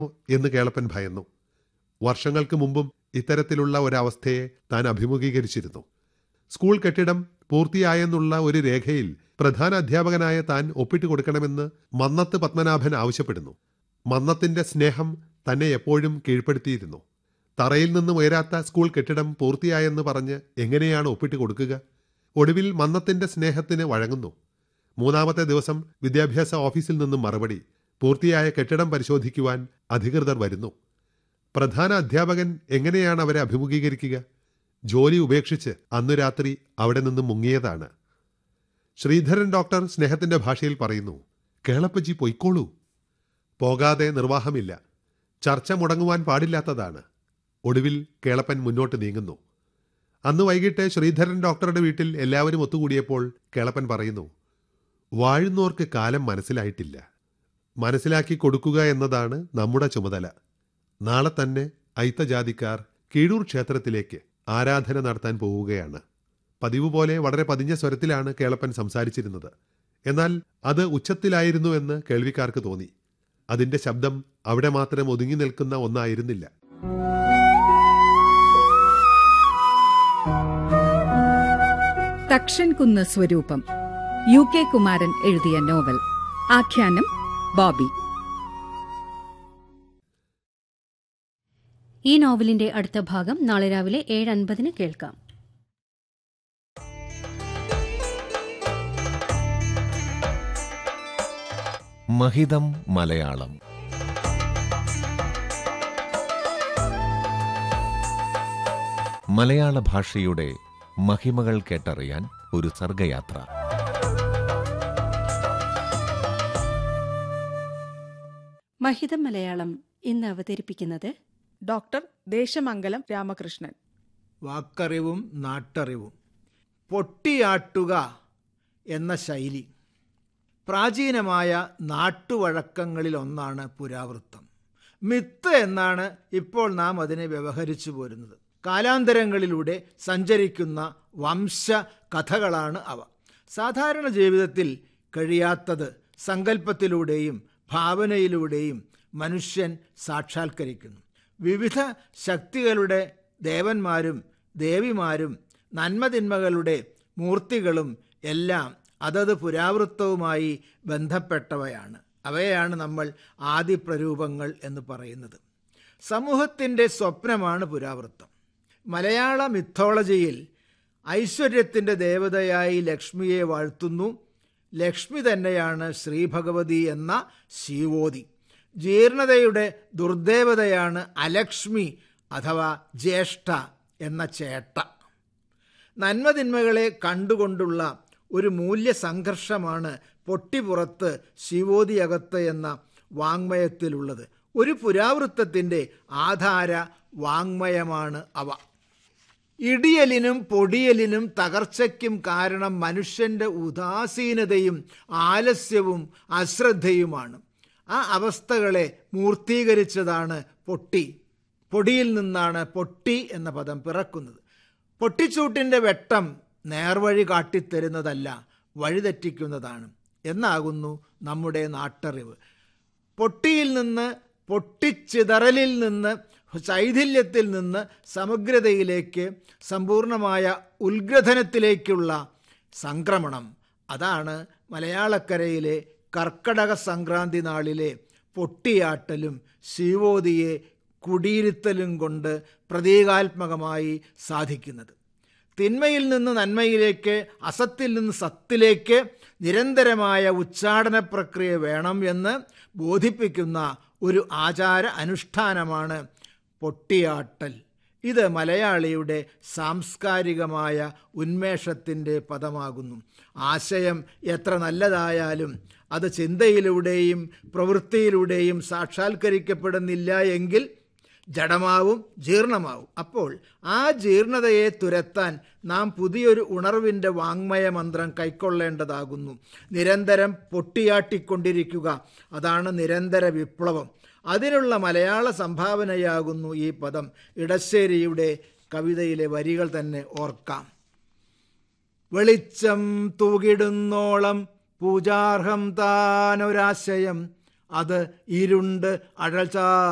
എന്ന് കേളപ്പൻ ഭയന്നു വർഷങ്ങൾക്ക് മുമ്പും ഇത്തരത്തിലുള്ള ഒരവസ്ഥയെ താൻ അഭിമുഖീകരിച്ചിരുന്നു സ്കൂൾ കെട്ടിടം പൂർത്തിയായെന്നുള്ള ഒരു രേഖയിൽ പ്രധാന അധ്യാപകനായ താൻ ഒപ്പിട്ട് കൊടുക്കണമെന്ന് മന്നത്ത് പത്മനാഭൻ ആവശ്യപ്പെടുന്നു മന്നത്തിന്റെ സ്നേഹം തന്നെ എപ്പോഴും കീഴ്പ്പെടുത്തിയിരുന്നു തറയിൽ നിന്നും ഉയരാത്ത സ്കൂൾ കെട്ടിടം പൂർത്തിയായെന്ന് പറഞ്ഞ് എങ്ങനെയാണ് ഒപ്പിട്ട് കൊടുക്കുക ഒടുവിൽ മന്നത്തിന്റെ സ്നേഹത്തിന് വഴങ്ങുന്നു മൂന്നാമത്തെ ദിവസം വിദ്യാഭ്യാസ ഓഫീസിൽ നിന്നും മറുപടി പൂർത്തിയായ കെട്ടിടം പരിശോധിക്കുവാൻ അധികൃതർ വരുന്നു പ്രധാന അധ്യാപകൻ എങ്ങനെയാണ് അവരെ അഭിമുഖീകരിക്കുക ജോലി ഉപേക്ഷിച്ച് അന്നു രാത്രി അവിടെ നിന്ന് മുങ്ങിയതാണ് ശ്രീധരൻ ഡോക്ടർ സ്നേഹത്തിന്റെ ഭാഷയിൽ പറയുന്നു കേളപ്പജി പൊയ്ക്കോളൂ പോകാതെ നിർവാഹമില്ല ചർച്ച മുടങ്ങുവാൻ പാടില്ലാത്തതാണ് ഒടുവിൽ കേളപ്പൻ മുന്നോട്ട് നീങ്ങുന്നു അന്ന് വൈകിട്ട് ശ്രീധരൻ ഡോക്ടറുടെ വീട്ടിൽ എല്ലാവരും ഒത്തുകൂടിയപ്പോൾ കേളപ്പൻ പറയുന്നു വാഴുന്നോർക്ക് കാലം മനസ്സിലായിട്ടില്ല മനസ്സിലാക്കി കൊടുക്കുക എന്നതാണ് നമ്മുടെ ചുമതല നാളെ തന്നെ ഐത്തജാതിക്കാർ കീഴൂർ ക്ഷേത്രത്തിലേക്ക് ആരാധന നടത്താൻ പോവുകയാണ് പതിവ് പോലെ വളരെ പതിഞ്ഞ സ്വരത്തിലാണ് കേളപ്പൻ സംസാരിച്ചിരുന്നത് എന്നാൽ അത് ഉച്ചത്തിലായിരുന്നു എന്ന് കേൾവിക്കാർക്ക് തോന്നി അതിന്റെ ശബ്ദം അവിടെ മാത്രം ഒതുങ്ങി നിൽക്കുന്ന ഒന്നായിരുന്നില്ല തക്ഷൻകുന്ന് സ്വരൂപം യു കെ കുമാരൻ എഴുതിയ നോവൽ ആഖ്യാനം ബോബി ഈ നോവലിന്റെ അടുത്ത ഭാഗം നാളെ രാവിലെ ഏഴ് അൻപതിന് കേൾക്കാം മഹിതം മലയാളം മലയാള ഭാഷയുടെ മഹിമകൾ കേട്ടറിയാൻ ഒരു സർഗയാത്ര മഹിതം മലയാളം ഇന്ന് അവതരിപ്പിക്കുന്നത് ഡോക്ടർ ദേശമംഗലം രാമകൃഷ്ണൻ വാക്കറിവും നാട്ടറിവും പൊട്ടിയാട്ടുക എന്ന ശൈലി പ്രാചീനമായ നാട്ടുവഴക്കങ്ങളിലൊന്നാണ് പുരാവൃത്തം മിത്ത് എന്നാണ് ഇപ്പോൾ നാം അതിനെ വ്യവഹരിച്ചു പോരുന്നത് കാലാന്തരങ്ങളിലൂടെ സഞ്ചരിക്കുന്ന വംശ കഥകളാണ് അവ സാധാരണ ജീവിതത്തിൽ കഴിയാത്തത് സങ്കല്പത്തിലൂടെയും ഭാവനയിലൂടെയും മനുഷ്യൻ സാക്ഷാത്കരിക്കുന്നു വിവിധ ശക്തികളുടെ ദേവന്മാരും ദേവിമാരും നന്മതിന്മകളുടെ മൂർത്തികളും എല്ലാം അതത് പുരാവൃത്തവുമായി ബന്ധപ്പെട്ടവയാണ് അവയെയാണ് നമ്മൾ ആദിപ്രരൂപങ്ങൾ എന്ന് പറയുന്നത് സമൂഹത്തിൻ്റെ സ്വപ്നമാണ് പുരാവൃത്തം മലയാള മിത്തോളജിയിൽ ഐശ്വര്യത്തിൻ്റെ ദേവതയായി ലക്ഷ്മിയെ വാഴ്ത്തുന്നു ലക്ഷ്മി തന്നെയാണ് ശ്രീഭഗവതി എന്ന ശിവോതി ജീർണതയുടെ ദുർദേവതയാണ് അലക്ഷ്മി അഥവാ ജ്യേഷ്ഠ എന്ന ചേട്ട നന്മതിന്മകളെ കണ്ടുകൊണ്ടുള്ള ഒരു മൂല്യ സംഘർഷമാണ് പൊട്ടിപ്പുറത്ത് ശിവോതിയകത്ത് എന്ന വാങ്മയത്തിലുള്ളത് ഒരു പുരാവൃത്തത്തിൻ്റെ ആധാര വാങ്മയമാണ് അവ ഇടിയലിനും പൊടിയലിനും തകർച്ചയ്ക്കും കാരണം മനുഷ്യന്റെ ഉദാസീനതയും ആലസ്യവും അശ്രദ്ധയുമാണ് ആ അവസ്ഥകളെ മൂർത്തീകരിച്ചതാണ് പൊട്ടി പൊടിയിൽ നിന്നാണ് പൊട്ടി എന്ന പദം പിറക്കുന്നത് പൊട്ടിച്ചൂട്ടിൻ്റെ വെട്ടം നേർവഴി കാട്ടിത്തരുന്നതല്ല വഴിതെറ്റിക്കുന്നതാണ് എന്നാകുന്നു നമ്മുടെ നാട്ടറിവ് പൊട്ടിയിൽ നിന്ന് പൊട്ടിച്ചിതറലിൽ നിന്ന് ചൈഥില്യത്തിൽ നിന്ന് സമഗ്രതയിലേക്ക് സമ്പൂർണമായ ഉത്ഗ്രഥനത്തിലേക്കുള്ള സംക്രമണം അതാണ് മലയാളക്കരയിലെ കർക്കടക സംക്രാന്തി നാളിലെ പൊട്ടിയാട്ടലും ശിവോതിയെ കുടിയിരുത്തലും കൊണ്ട് പ്രതീകാത്മകമായി സാധിക്കുന്നത് തിന്മയിൽ നിന്ന് നന്മയിലേക്ക് അസത്തിൽ നിന്ന് സത്തിലേക്ക് നിരന്തരമായ ഉച്ചാടന പ്രക്രിയ വേണം എന്ന് ബോധിപ്പിക്കുന്ന ഒരു ആചാര അനുഷ്ഠാനമാണ് പൊട്ടിയാട്ടൽ ഇത് മലയാളിയുടെ സാംസ്കാരികമായ ഉന്മേഷത്തിൻ്റെ പദമാകുന്നു ആശയം എത്ര നല്ലതായാലും അത് ചിന്തയിലൂടെയും പ്രവൃത്തിയിലൂടെയും സാക്ഷാത്കരിക്കപ്പെടുന്നില്ല എങ്കിൽ ജഡമാവും ജീർണമാവും അപ്പോൾ ആ ജീർണതയെ തുരത്താൻ നാം പുതിയൊരു ഉണർവിൻ്റെ വാങ്മയ മന്ത്രം കൈക്കൊള്ളേണ്ടതാകുന്നു നിരന്തരം പൊട്ടിയാട്ടിക്കൊണ്ടിരിക്കുക അതാണ് നിരന്തര വിപ്ലവം അതിനുള്ള മലയാള സംഭാവനയാകുന്നു ഈ പദം ഇടശ്ശേരിയുടെ കവിതയിലെ വരികൾ തന്നെ ഓർക്കാം വെളിച്ചം തൂകിടുന്നോളം പൂജാർഹം താനൊരാശയം അത് ഇരുണ്ട് അഴൽച്ചാ